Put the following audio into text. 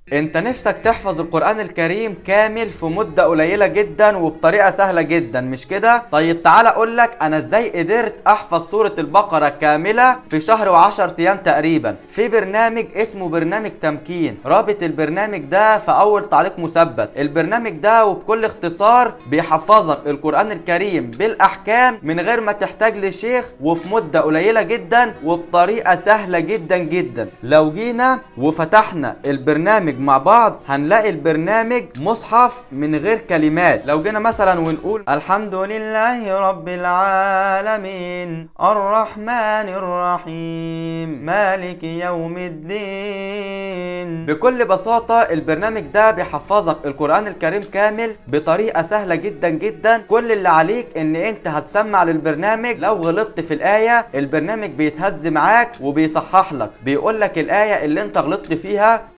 انت نفسك تحفظ القرآن الكريم كامل في مدة قليلة جدا وبطريقة سهلة جدا مش كده؟ طيب تعالى اقول لك انا ازاي قدرت احفظ سورة البقرة كاملة في شهر وعشر ايام تقريبا في برنامج اسمه برنامج تمكين رابط البرنامج ده في اول تعليق مثبت البرنامج ده وبكل اختصار بيحفظك القرآن الكريم بالاحكام من غير ما تحتاج لشيخ وفي مدة قليلة جدا وبطريقة سهلة جدا جدا لو جينا وفتحنا البرنامج مع بعض هنلاقي البرنامج مصحف من غير كلمات لو جينا مثلا ونقول الحمد لله رب العالمين الرحمن الرحيم مالك يوم الدين بكل بساطة البرنامج ده بيحفظك القرآن الكريم كامل بطريقة سهلة جدا جدا كل اللي عليك ان انت هتسمع للبرنامج لو غلطت في الآية البرنامج بيتهز معاك وبيصحح لك بيقول لك الآية اللي انت غلطت فيها